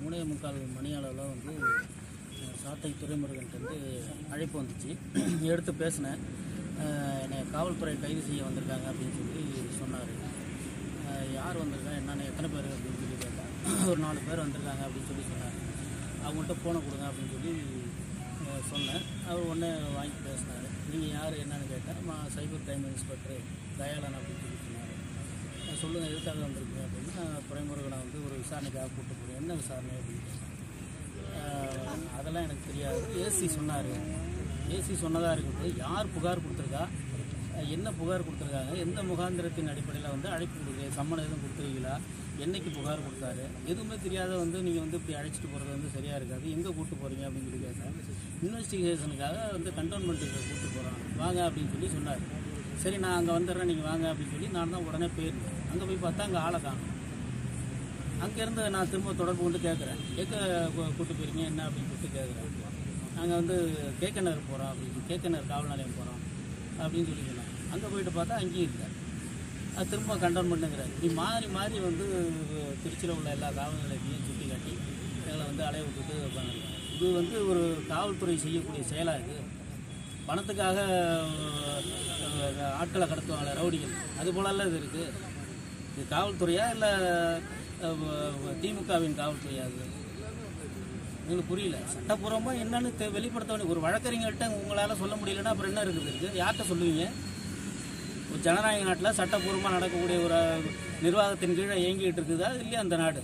மூணே முக்கால் மணி அளவில் வந்து அஹ், சாட்டை துறைமுருகன்ட்டு அழைப்பு வந்துச்சு எடுத்து பேசினேன் அஹ், என்னை காவல்துறை கைது செய்ய வந்திருக்காங்க அப்படின்னு சொல்லி சொன்னார் யார் வந்திருக்கா என்னென்ன எத்தனை பேர் அப்படின்னு சொல்லி கேட்டேன் ஒரு நாலு பேர் வந்திருக்காங்க அப்படின்னு சொல்லி சொன்னார் அவங்கள்ட்ட ஃபோனை கொடுங்க அப்படின்னு சொல்லி அஹ், சொன்னேன் அவர் உடனே வாங்கி பேசினார் நீங்கள் யார் என்னன்னு கேட்டேன் நான் சைபர் கிரைம் இன்ஸ்பெக்டர் தயாளன் அப்படின்னு சொல்லி சொன்னார் நான் சொல்லுங்கள் எதுக்காக வந்திருக்கீங்க அப்படின்னு நான் துறைமுருகனை வந்து ஒரு விசாரணைக்காக கூப்பிட்டு போகிறேன் என்ன விசாரணை அப்படின்னு கேட்டேன். ஆஹ் அதெல்லாம் எனக்கு தெரியாது ஏசி சொன்னார் ஏசி சொன்னதாக இருக்குது யார் புகார் கொடுத்துருக்கா ஆஹ் என்ன புகார் கொடுத்துருக்காங்க எந்த முகாந்திரத்தின் அடிப்படையில் வந்து அழைப்பு கொடுக்குறது சம்மன் எதுவும் கொடுத்துருக்கீங்களா என்னைக்கு புகார் கொடுத்தாரு எதுவுமே தெரியாத வந்து நீங்கள் வந்து இப்படி அழைச்சிட்டு போகிறது வந்து சரியாக இருக்காது எங்கே கூப்பிட்டு போகிறீங்க அப்படின்னு சொல்லி கேட்டேன் இன்வெஸ்டிகேஷனுக்காக வந்து கண்டோன்மெண்ட்டுக்கு கூப்பிட்டு போகிறோம் வாங்க அப்படின்னு சொல்லி சொன்னார் சரி நான் அங்கே வந்துடுறேன் நீங்கள் வாங்க அப்படின்னு சொல்லி நான் தான் உடனே போயிருந்தேன் அங்கே போய் பார்த்தா அங்கே ஆளை காணும் அங்கேருந்து நான் திரும்ப தொடர்பு கொண்டு கேட்குறேன் எங்கே கூட்டு போயிருங்க என்ன அப்படின்னு சொல்லிட்டு கேட்குறேன் நாங்கள் வந்து கேக்கனர் போகிறோம் அப்படின்னு கேக்கனர் காவல் நிலையம் போகிறோம் அப்படின்னு சொல்லி சொன்னாங்க அங்கே போயிட்டு பார்த்தா அங்கேயும் இல்லை அது திரும்ப கண்டோன் பண்ணுங்கிறார் இப்படி மாறி மாறி வந்து திருச்சியில் உள்ள எல்லா காவல் நிலையத்தையும் சுட்டி காட்டி எங்களை வந்து அலைய விட்டுட்டு உட்காந்துருக்காங்க இது வந்து ஒரு காவல்துறை செய்யக்கூடிய செயலாக இது பணத்துக்காக அஹ், ஆட்களை கடத்துவாங்களே ரவுடிகள் அது போலலாம் இது இருக்குது இது காவல்துறையா இல்லை திமுகவின் காவல்துறையா அது எங்களுக்கு புரியல சட்டப்பூர்வமாக என்னன்னு தெ- வெளிப்படுத்த வேண்டிய ஒரு வழக்கறிஞர்கிட்ட உங்களால் சொல்ல முடியலன்னா அப்புறம் என்ன இருக்குது இருக்கு யார்கிட்ட சொல்லுவீங்க ஒரு ஜனநாயக நாட்டில் சட்டப்பூர்வமாக நடக்கக்கூடிய ஒரு நிர்வாகத்தின் கீழே இயங்கிட்டு இருக்குதா இல்லையா அந்த நாடு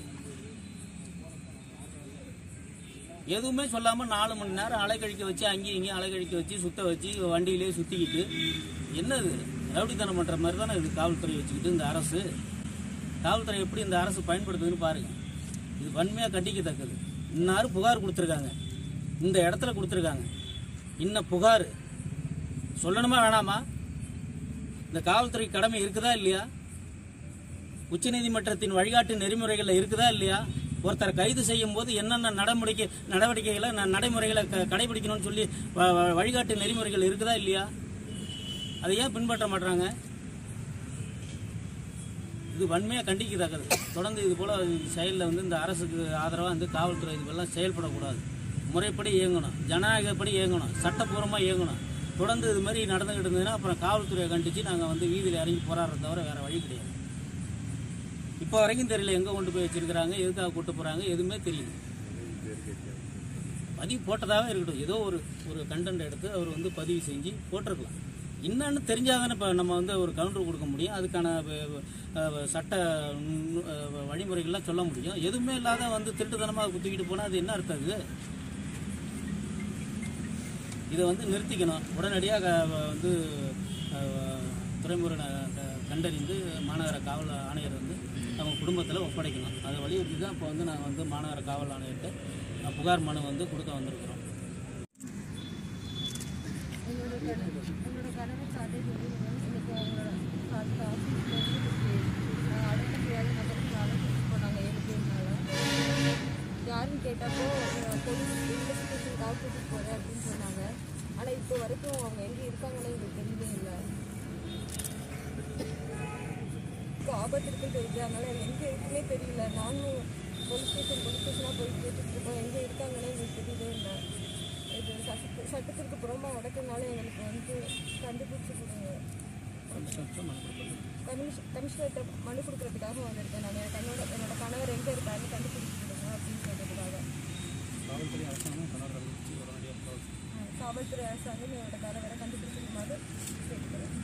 எதுவுமே சொல்லாமல் நாலு மணி நேரம் அலைக்கழிக்க வச்சு அங்கேயும் இங்கேயும் அலைக்கழிக்க வச்சு சுத்த வச்சு வண்டியிலே சுற்றிக்கிட்டு என்னது ரவுடித்தனம் பண்ணுற மாதிரி தானே இது காவல்துறை வச்சுக்கிட்டு இந்த அரசு காவல்துறை எப்படி இந்த அரசு பயன்படுத்துதுன்னு பாருங்க இது வன்மையாக கண்டிக்கத்தக்கது இன்னாரும் புகார் கொடுத்துருக்காங்க இந்த இடத்துல கொடுத்துருக்காங்க இன்ன புகார் சொல்லணுமா வேணாமா இந்த காவல்துறை கடமை இருக்குதா இல்லையா உச்சநீதிமன்றத்தின் வழிகாட்டு நெறிமுறைகளில் இருக்குதா இல்லையா ஒருத்தரை கைது செய்யும் போது என்னென்ன நடவடிக்கை நடவடிக்கைகளை ந- நடைமுறைகளை க- கடைபிடிக்கணும்னு சொல்லி வ- வ- வழிகாட்டு நெறிமுறைகள் இருக்குதா இல்லையா அதை ஏன் பின்பற்ற மாட்டாங்க இது வன்மையாக கண்டிக்கத்தக்கது தொடர்ந்து இது போல செயலில் வந்து இந்த அரசுக்கு ஆதரவாக வந்து காவல்துறை இதுவெல்லாம் செயல்படக்கூடாது முறைப்படி இயங்கணும் ஜனநாயகப்படி இயங்கணும் சட்டப்பூர்வமாக இயங்கணும் தொடர்ந்து இது மாதிரி நடந்துக்கிட்டு இருந்ததுன்னா அப்புறம் காவல்துறையை கண்டித்து நாங்கள் வந்து வீதியில் இறங்கி போராடுறத தவிர வேறு வழி கிடையாது இப்போ வரைக்கும் தெரியல எங்கே கொண்டு போய் வச்சிருக்கிறாங்க எதுக்காக கூட்டு போகிறாங்க எதுவுமே தெரியல பதிவு போட்டதாகவே இருக்கட்டும் ஏதோ ஒரு ஒரு கண்டென்ட் எடுத்து அவர் வந்து பதிவு செஞ்சு போட்டிருக்கலாம் என்னன்னு தெரிஞ்சாதானே இப்போ நம்ம வந்து ஒரு கவுண்டர் கொடுக்க முடியும் அதுக்கான வ- வ- அஹ் சட்ட நு- அஹ் வழிமுறைகள்லாம் சொல்ல முடியும் எதுவுமே இல்லாத வந்து திருட்டுத்தனமாக குத்திக்கிட்டு போனால் அது என்ன அர்த்தம் இது இதை வந்து நிறுத்திக்கணும் உடனடியாக வந்து அஹ், துறைமுருகனை க- கண்டறிந்து மாநகர காவல் ஆணையர் வந்து அவங்க குடும்பத்தில் ஒப்படைக்கணும் அதை வலியுறுத்தி தான் இப்போ வந்து நாங்கள் வந்து மாநகர காவல் ஆணையர்கிட்ட அஹ், புகார் மனு வந்து கொடுக்க வந்திருக்கிறோம் என்னோட கணவர் என்னோட கணவர் சாட்டை சொல்லிடுங்க இன்னைக்கு அவங்களோட அடுத்த ஆஃபீஸில் வந்து இன்னைக்கு அடக்க முடியாத நபருக்கு அழைச்சிட்டு போனாங்க ஏழு பேர்னால யாருன்னு கேட்டப்போ அஹ், போலீஸ் இன்வெஸ்டிகேஷனுக்காக கூட்டிட்டு போகிறேன் அப்படின்னு சொன்னாங்க ஆனால் இப்போ வரைக்கும் அவங்க எங்கே இருக்காங்கன்னு எங்களுக்கு தெரியவே இல்லை இப்போ ஆபத்து இருக்குன்னு தெரியுது அதனால எங்கே இருக்குன்னே தெரியல நானும் போலீஸ் ஸ்டேஷன் போலீஸ் ஸ்டேஷனாக போய் கேட்டுட்டு இருக்கோம் எங்கே இருக்காங்கன்னு எங்களுக்கு தெரியவே இல்லை இது சட்ட சட்டத்திற்கு புறமாக நடக்கிறதுனால எங்களுக்கு வந்து கண்டுபிடிச்சி கொடுங்க கமிஷன் கமிஷனர்கிட்ட மனு கொடுக்கறதுக்காக வந்திருக்கேன் நான் எனக்கு என்னோட என்னோட கணவர் எங்கே இருக்காருன்னு கண்டுபிடிச்சி கொடுங்க அப்படின்னு சொல்றதுக்காக காவல்துறை அரசாங்கம் கணவர்களை வச்சு உடனடியாக காவல்துறை அரசாங்கம் என்னோட கணவரை கண்டுபிடிச்சிருக்குமாறு கேட்டுக்கிறேன்